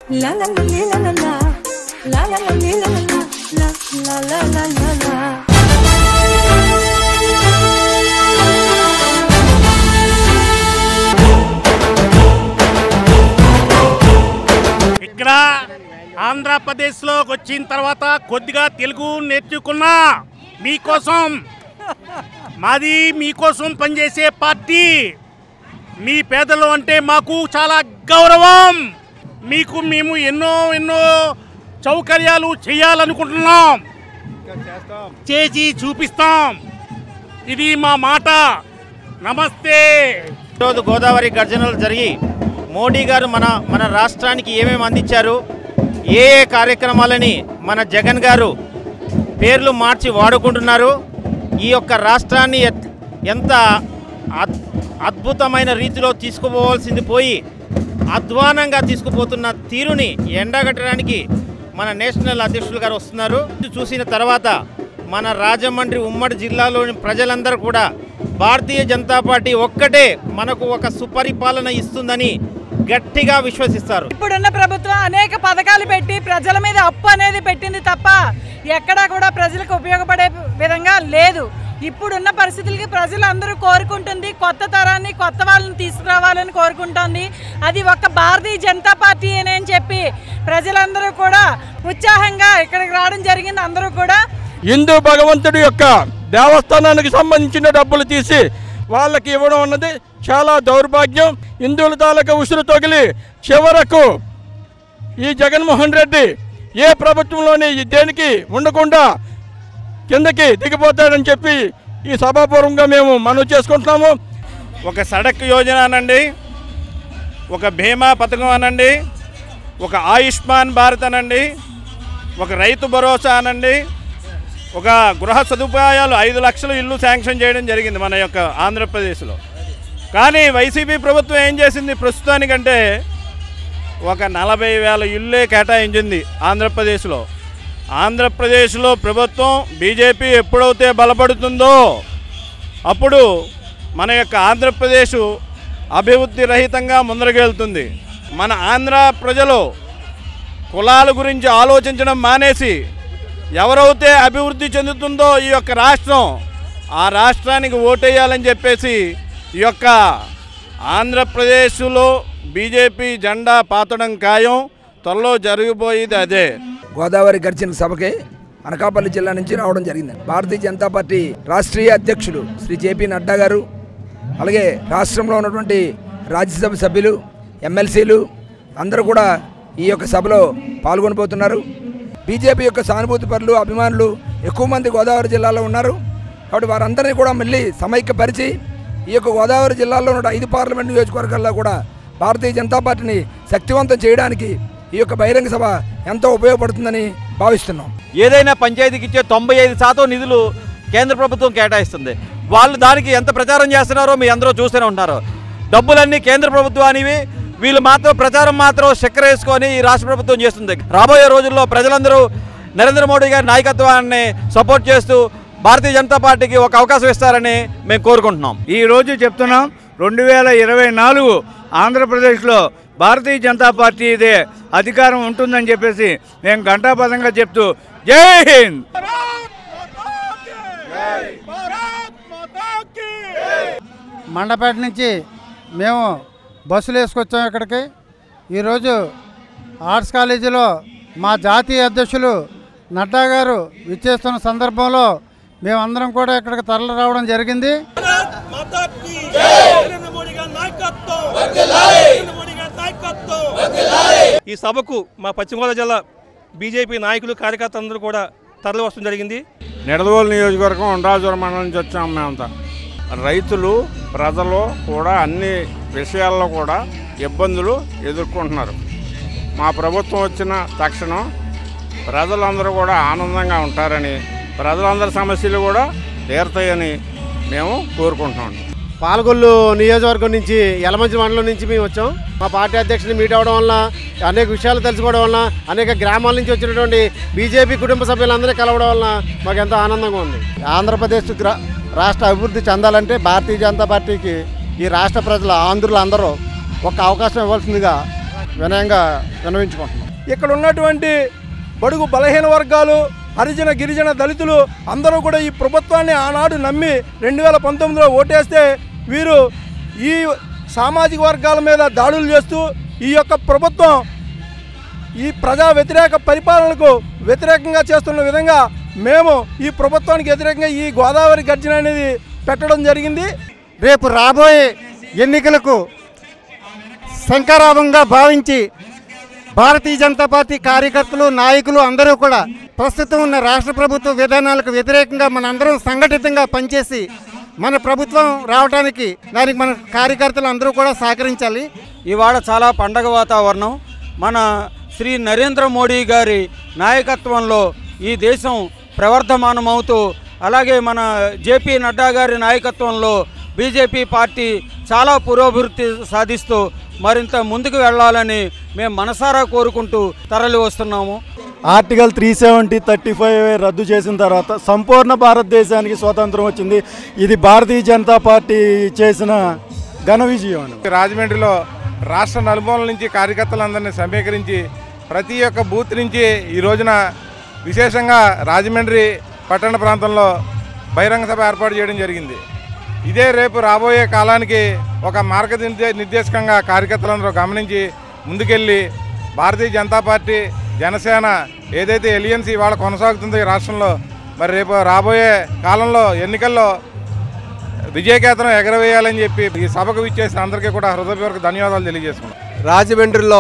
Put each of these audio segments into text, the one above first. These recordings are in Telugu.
La la la li, la la la. La la la li, la la la. La la la la la la. ఇక్కడ ఆంధ్రప్రదేశ్లోకి వచ్చిన తర్వాత కొద్దిగా తెలుగు నేర్చుకున్నా మీకోసం మాది మీకోసం పనిచేసే పార్టీ మీ పేదలు అంటే మాకు చాలా గౌరవం మీకు మేము ఎన్నో ఎన్నో సౌకర్యాలు చేయాలనుకుంటున్నాం చేసి చూపిస్తాం ఇది మా మాట నమస్తే ఈరోజు గోదావరి గర్జనలు జరిగి మోడీ గారు మన మన రాష్ట్రానికి ఏమేమి అందించారు ఏ ఏ కార్యక్రమాలని మన జగన్ గారు పేర్లు మార్చి వాడుకుంటున్నారు ఈ యొక్క రాష్ట్రాన్ని ఎట్- ఎంత అద్- అద్భుతమైన రీతిలో తీసుకుపోవాల్సింది పోయి అధ్వానంగా తీసుకుపోతున్న తీరుని ఎండగట్టడానికి మన నేషనల్ అధ్యక్షులు గారు వస్తున్నారు ఇది చూసిన తర్వాత మన రాజమండ్రి ఉమ్మడి జిల్లాలోని ప్రజలందరూ కూడా భారతీయ జనతా పార్టీ ఒక్కటే మనకు ఒక సుపరిపాలన ఇస్తుందని గట్టిగా విశ్వసిస్తారు ఇప్పుడున్న ప్రభుత్వం అనేక పథకాలు పెట్టి ప్రజల మీద అప్పు అనేది పెట్టింది తప్ప ఎక్కడా కూడా ప్రజలకు ఉపయోగపడే విధంగా లేదు ఇప్పుడున్న పరిస్థితులకి ప్రజలందరూ కోరుకుంటుంది కొత్త తరాన్ని కొత్త వాళ్ళని తీసుకురావాలని కోరుకుంటోంది అది ఒక్క భారతీయ జనతా పార్టీ అని చెప్పి ప్రజలందరూ కూడా ఉత్సాహంగా ఇక్కడికి రావడం జరిగింది అందరూ కూడా హిందూ భగవంతుడి యొక్క దేవస్థానానికి సంబంధించిన డబ్బులు తీసి వాళ్ళకి ఇవ్వడం అన్నది చాలా దౌర్భాగ్యం హిందువుల తాలూకా ఉసురు తగిలి చివరకు ఈ జగన్మోహన్ రెడ్డి ఏ ప్రభుత్వంలోని ఈ దేనికి ఉండకుండా కిందకి దిగిపోతాడని చెప్పి ఈ సభాపూర్వంగా మేము మనవి చేసుకుంటున్నాము ఒక సడక్ యోజన అనండి ఒక బీమా పథకం అనండి ఒక ఆయుష్మాన్ భారత్ అనండి ఒక రైతు భరోసా అనండి ఒక గృహ సదుపాయాలు ఐదు లక్షలు ఇల్లు శాంక్షన్ చేయడం జరిగింది మన యొక్క ఆంధ్రప్రదేశ్లో కానీ వైసీపీ ప్రభుత్వం ఏం చేసింది ప్రస్తుతానికంటే ఒక నలభై వేల ఇల్లే కేటాయించింది ఆంధ్రప్రదేశ్లో ఆంధ్రప్రదేశ్లో ప్రభుత్వం బీజేపీ ఎప్పుడైతే బలపడుతుందో అప్పుడు మన యొక్క ఆంధ్రప్రదేశ్ అభివృద్ధి రహితంగా ముందరకెళ్తుంది మన ఆంధ్ర ప్రజలు కులాల గురించి ఆలోచించడం మానేసి ఎవరైతే అభివృద్ధి చెందుతుందో ఈ యొక్క రాష్ట్రం ఆ రాష్ట్రానికి ఓటేయాలని చెప్పేసి ఈ యొక్క ఆంధ్రప్రదేశ్లో బీజేపీ జెండా పాతడం ఖాయం త్వరలో జరిగిపోయేది అదే గోదావరి గర్జన సభకి అనకాపల్లి జిల్లా నుంచి రావడం జరిగింది భారతీయ జనతా పార్టీ రాష్ట్రీయ అధ్యక్షులు శ్రీ జేపీ నడ్డా గారు అలాగే రాష్ట్రంలో ఉన్నటువంటి రాజ్యసభ సభ్యులు ఎమ్మెల్సీలు అందరూ కూడా ఈ యొక్క సభలో పాల్గొనబోతున్నారు బీజేపీ యొక్క సానుభూతి పరులు అభిమానులు ఎక్కువ మంది గోదావరి జిల్లాలో ఉన్నారు కాబట్టి వారందరినీ కూడా మళ్ళీ సమైక్యపరిచి ఈ యొక్క గోదావరి జిల్లాలో ఉన్న ఐదు పార్లమెంట్ నియోజకవర్గాల్లో కూడా భారతీయ జనతా పార్టీని శక్తివంతం చేయడానికి ఈ యొక్క బహిరంగ సభ ఎంతో ఉపయోగపడుతుందని భావిస్తున్నాం ఏదైనా పంచాయతీకి ఇచ్చే తొంభై ఐదు శాతం నిధులు కేంద్ర ప్రభుత్వం కేటాయిస్తుంది వాళ్ళు దానికి ఎంత ప్రచారం చేస్తున్నారో మీ అందరూ చూస్తూనే ఉంటారు డబ్బులన్నీ కేంద్ర ప్రభుత్వానివి వీళ్ళు మాత్రం ప్రచారం మాత్రం చక్కెరేసుకొని ఈ రాష్ట్ర ప్రభుత్వం చేస్తుంది రాబోయే రోజుల్లో ప్రజలందరూ నరేంద్ర మోడీ గారి నాయకత్వాన్ని సపోర్ట్ చేస్తూ భారతీయ జనతా పార్టీకి ఒక అవకాశం ఇస్తారని మేము కోరుకుంటున్నాం ఈ రోజు చెప్తున్నాం రెండు వేల ఇరవై నాలుగు ఆంధ్రప్రదేశ్లో భారతీయ జనతా పార్టీ ఇదే అధికారం ఉంటుందని చెప్పేసి మేము ఘంటాపదంగా చెప్తూ జై హింద్ మండపేట నుంచి మేము బస్సులు వేసుకొచ్చాం ఇక్కడికి ఈరోజు ఆర్ట్స్ కాలేజీలో మా జాతీయ అధ్యక్షులు నడ్డా గారు విచ్చేస్తున్న సందర్భంలో మేమందరం కూడా ఇక్కడికి తరలి రావడం జరిగింది ఈ సభకు మా పశ్చిమ గోదావరి జిల్లా బీజేపీ నాయకులు కార్యకర్తలు అందరూ కూడా తరలి వస్తడం జరిగింది నిడదవోలు నియోజకవర్గం ఉండ్రాజువరం మండలం నుంచి వచ్చాము మేమంతా రైతులు ప్రజలు కూడా అన్ని విషయాల్లో కూడా ఇబ్బందులు ఎదుర్కొంటున్నారు మా ప్రభుత్వం వచ్చిన తక్షణం ప్రజలందరూ కూడా ఆనందంగా ఉంటారని ప్రజలందరి సమస్యలు కూడా తీరుతాయని మేము కోరుకుంటున్నాం పాలకొల్లు నియోజకవర్గం నుంచి యలమంచి మండలం నుంచి మేము వచ్చాం మా పార్టీ అధ్యక్షుని మీట్ అవ్వడం వల్ల అనేక విషయాలు తెలుసుకోవడం వల్ల అనేక గ్రామాల నుంచి వచ్చినటువంటి బీజేపీ కుటుంబ సభ్యులందరినీ కలవడం వల్ల మాకు ఎంతో ఆనందంగా ఉంది ఆంధ్రప్రదేశ్ గ్రా- రాష్ట్ర అభివృద్ధి చెందాలంటే భారతీయ జనతా పార్టీకి ఈ రాష్ట్ర ప్రజల ఆంధ్రులు అందరూ ఒక అవకాశం ఇవ్వాల్సిందిగా వినయంగా వినవించుకుంటున్నాం ఇక్కడ ఉన్నటువంటి బడుగు బలహీన వర్గాలు హరిజన గిరిజన దళితులు అందరూ కూడా ఈ ప్రభుత్వాన్ని ఆనాడు నమ్మి రెండు వేల పంతొమ్మిదిలో ఓటేస్తే వీరు ఈ సామాజిక వర్గాల మీద దాడులు చేస్తూ ఈ యొక్క ప్రభుత్వం ఈ ప్రజా వ్యతిరేక పరిపాలనకు వ్యతిరేకంగా చేస్తున్న విధంగా మేము ఈ ప్రభుత్వానికి వ్యతిరేకంగా ఈ గోదావరి గర్జన అనేది పెట్టడం జరిగింది రేపు రాబోయే ఎన్నికలకు శంకరాభంగా భావించి భారతీయ జనతా పార్టీ కార్యకర్తలు నాయకులు అందరూ కూడా ప్రస్తుతం ఉన్న రాష్ట్ర ప్రభుత్వ విధానాలకు వ్యతిరేకంగా మనందరం సంఘటితంగా పనిచేసి మన ప్రభుత్వం రావడానికి దానికి మన కార్యకర్తలు అందరూ కూడా సహకరించాలి ఇవాళ చాలా పండగ వాతావరణం మన శ్రీ నరేంద్ర మోడీ గారి నాయకత్వంలో ఈ దేశం ప్రవర్ధమానమవుతూ అలాగే మన జేపీ నడ్డా గారి నాయకత్వంలో బీజేపీ పార్టీ చాలా పురోభివృద్ధి సాధిస్తూ మరింత ముందుకు వెళ్ళాలని మేము మనసారా కోరుకుంటూ తరలి వస్తున్నాము article three seventy thirty five రద్దు చేసిన తర్వాత సంపూర్ణ భారతదేశానికి స్వాతంత్రం వచ్చింది ఇది భారతీయ జనతా పార్టీ చేసిన ఘన విజయం అని రాజమండ్రిలో రాష్ట్ర నలుమూలల నుంచి కార్యకర్తలందరినీ సమీకరించి ప్రతి ఒక్క బూత్ నుంచి ఈ రోజున విశేషంగా రాజమండ్రి పట్టణ ప్రాంతంలో బహిరంగ సభ ఏర్పాటు చేయడం జరిగింది ఇదే రేపు రాబోయే కాలానికి ఒక మార్గనిర్దే నిర్దేశకంగా కార్యకర్తలందరూ గమనించి ముందుకెళ్ళి భారతీయ జనతా పార్టీ జనసేన ఏదైతే ఎలియన్స్ ఇవాళ కొనసాగుతుందో ఈ రాష్ట్రంలో మరి రేపు రాబోయే కాలంలో ఎన్నికల్లో విజయకేతనం ఎగరవేయాలని చెప్పి ఈ సభకు విచ్చేసిన అందరికీ కూడా హృదయపూర్వక ధన్యవాదాలు తెలియజేసుకున్నాం రాజమండ్రిలో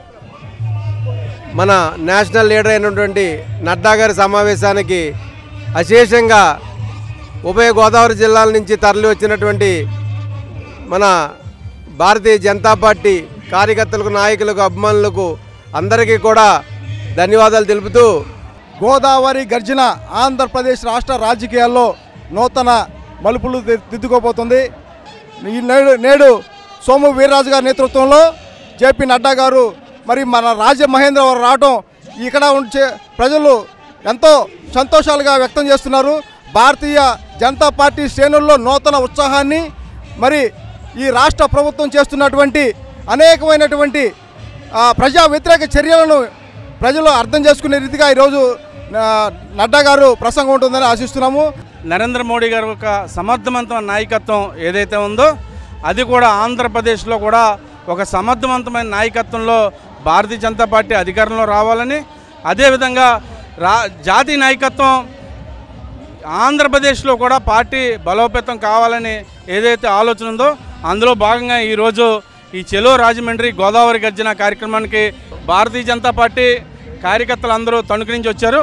మన నేషనల్ లీడర్ అయినటువంటి నడ్డా గారి సమావేశానికి అశేషంగా ఉభయ గోదావరి జిల్లాల నుంచి తరలి వచ్చినటువంటి మన భారతీయ జనతా పార్టీ కార్యకర్తలకు నాయకులకు అభిమానులకు అందరికీ కూడా ధన్యవాదాలు తెలుపుతూ గోదావరి గర్జన ఆంధ్రప్రదేశ్ రాష్ట్ర రాజకీయాల్లో నూతన మలుపులు ది- దిద్దుకోబోతుంది ఈ నేడు నేడు సోము వీర్రాజు గారి నేతృత్వంలో జేపీ నడ్డా గారు మరి మన రాజమహేంద్రవరం రావడం ఇక్కడ ఉంచే ప్రజలు ఎంతో సంతోషాలుగా వ్యక్తం చేస్తున్నారు భారతీయ జనతా పార్టీ శ్రేణుల్లో నూతన ఉత్సాహాన్ని మరి ఈ రాష్ట్ర ప్రభుత్వం చేస్తున్నటువంటి అనేకమైనటువంటి ఆ, ప్రజా వ్యతిరేక చర్యలను ప్రజలు అర్థం చేసుకునే రీతిగా ఈరోజు ఆ, నడ్డా గారు ప్రసంగం ఉంటుందని ఆశిస్తున్నాము నరేంద్ర మోడీ గారి యొక్క సమర్థవంతమైన నాయకత్వం ఏదైతే ఉందో అది కూడా ఆంధ్రప్రదేశ్లో కూడా ఒక సమర్థవంతమైన నాయకత్వంలో భారతీయ జనతా పార్టీ అధికారంలో రావాలని అదేవిధంగా రా జాతీయ నాయకత్వం ఆంధ్రప్రదేశ్లో కూడా పార్టీ బలోపేతం కావాలని ఏదైతే ఆలోచన ఉందో అందులో భాగంగా ఈరోజు ఈ చెలో రాజమండ్రి గోదావరి గర్జన కార్యక్రమానికి భారతీయ జనతా పార్టీ కార్యకర్తలు అందరూ తణుకు నుంచి వచ్చారు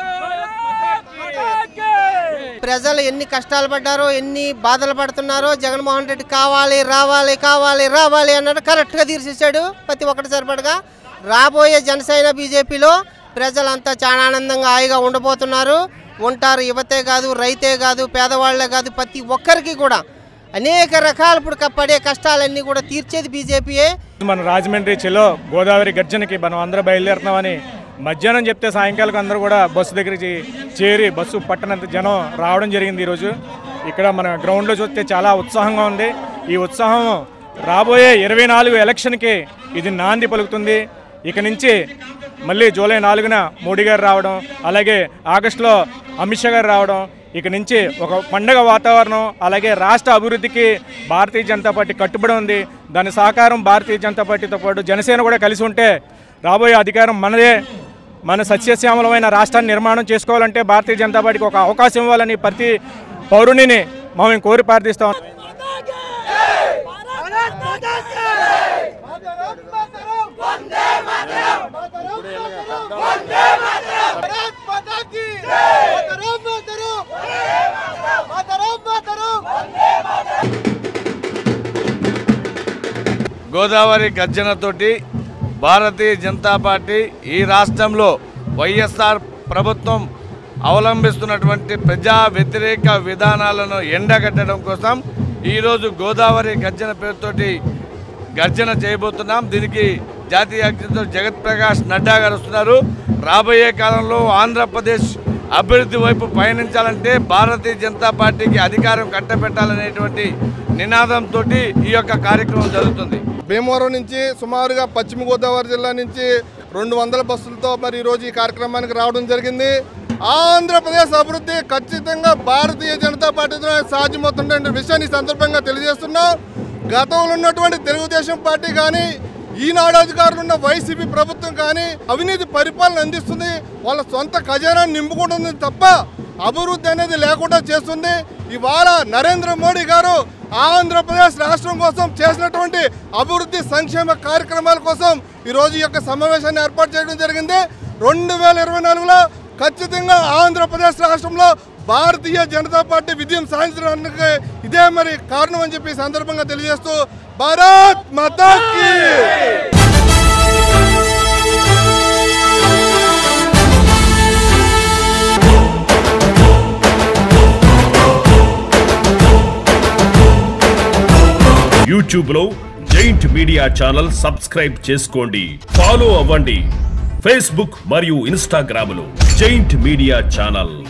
ప్రజలు ఎన్ని కష్టాలు పడ్డారో ఎన్ని బాధలు పడుతున్నారో జగన్మోహన్ రెడ్డి కావాలి రావాలి కావాలి రావాలి అన్నాడు కరెక్ట్గా తీర్చేశాడు ప్రతి ఒక్కటి సరిపడగా రాబోయే జనసేన బీజేపీలో ప్రజలంతా చాలా ఆనందంగా హాయిగా ఉండబోతున్నారు ఉంటారు యువతే కాదు రైతే కాదు పేదవాళ్లే కాదు ప్రతి ఒక్కరికి కూడా అనేక రకాల ఇప్పుడు పడే కష్టాలన్నీ కూడా తీర్చేది బీజేపీయే మన రాజమండ్రి చెలో గోదావరి గర్జనకి మనం అందరూ బయలుదేరుతున్నామని మధ్యాహ్నం చెప్తే సాయంకాలం అందరూ కూడా బస్సు దగ్గరికి చేరి బస్సు పట్టనంత జనం రావడం జరిగింది ఈరోజు ఇక్కడ మన గ్రౌండ్లో చూస్తే చాలా ఉత్సాహంగా ఉంది ఈ ఉత్సాహం రాబోయే ఇరవై నాలుగు ఎలక్షన్కి ఇది నాంది పలుకుతుంది ఇక నుంచి మళ్ళీ జూలై నాలుగున మోడీ గారు రావడం అలాగే ఆగస్టులో అమిత్ షా గారు రావడం ఇక నుంచి ఒక పండగ వాతావరణం అలాగే రాష్ట్ర అభివృద్ధికి భారతీయ జనతా పార్టీ కట్టుబడి ఉంది దాని సహకారం భారతీయ జనతా పార్టీతో పాటు జనసేన కూడా కలిసి ఉంటే రాబోయే అధికారం మనదే మన సస్యశ్యామలమైన రాష్ట్రాన్ని నిర్మాణం చేసుకోవాలంటే భారతీయ జనతా పార్టీకి ఒక అవకాశం ఇవ్వాలని ప్రతి పౌరునిని మేము కోరి ప్రార్థిస్తాం గోదావరి గర్జనతోటి భారతీయ జనతా పార్టీ ఈ రాష్ట్రంలో వైఎస్ఆర్ ప్రభుత్వం అవలంబిస్తున్నటువంటి ప్రజా వ్యతిరేక విధానాలను ఎండగట్టడం కోసం ఈరోజు గోదావరి గర్జన పేరుతోటి గర్జన చేయబోతున్నాం దీనికి జాతీయ అధ్యక్షుడు జగత్ ప్రకాష్ నడ్డా గారు వస్తున్నారు రాబోయే కాలంలో ఆంధ్రప్రదేశ్ అభివృద్ధి వైపు పయనించాలంటే భారతీయ జనతా పార్టీకి అధికారం కట్టబెట్టాలనేటువంటి నినాదంతో ఈ యొక్క కార్యక్రమం జరుగుతుంది భీమవరం నుంచి సుమారుగా పశ్చిమ గోదావరి జిల్లా నుంచి రెండు వందల బస్సులతో మరి ఈరోజు ఈ కార్యక్రమానికి రావడం జరిగింది ఆంధ్రప్రదేశ్ అభివృద్ధి ఖచ్చితంగా భారతీయ జనతా పార్టీతో సాధ్యమవుతున్న విషయాన్ని ఈ సందర్భంగా తెలియజేస్తున్నాం గతంలో ఉన్నటువంటి తెలుగుదేశం పార్టీ కానీ ఈనాడు అధికారులు ఉన్న వైసీపీ ప్రభుత్వం కానీ అవినీతి పరిపాలన అందిస్తుంది వాళ్ళ సొంత ఖజానాన్ని నింపుకుంటుంది తప్ప అభివృద్ధి అనేది లేకుండా చేస్తుంది ఇవాళ నరేంద్ర మోడీ గారు ఆంధ్రప్రదేశ్ రాష్ట్రం కోసం చేసినటువంటి అభివృద్ధి సంక్షేమ కార్యక్రమాల కోసం ఈరోజు ఈ యొక్క సమావేశాన్ని ఏర్పాటు చేయడం జరిగింది రెండు వేల ఇరవై నాలుగులో ఖచ్చితంగా ఆంధ్రప్రదేశ్ రాష్ట్రంలో భారతీయ జనతా పార్టీ విజయం సాధించడానికి ఇదే మరి కారణం అని చెప్పి ఈ సందర్భంగా తెలియజేస్తూ భారత్ మాతాకి యూట్యూబ్ లో జైంట్ మీడియా ఛానల్ సబ్స్క్రైబ్ చేసుకోండి ఫాలో అవ్వండి ఫేస్బుక్ మరియు ఇన్స్టాగ్రామ్ లో జైంట్ మీడియా ఛానల్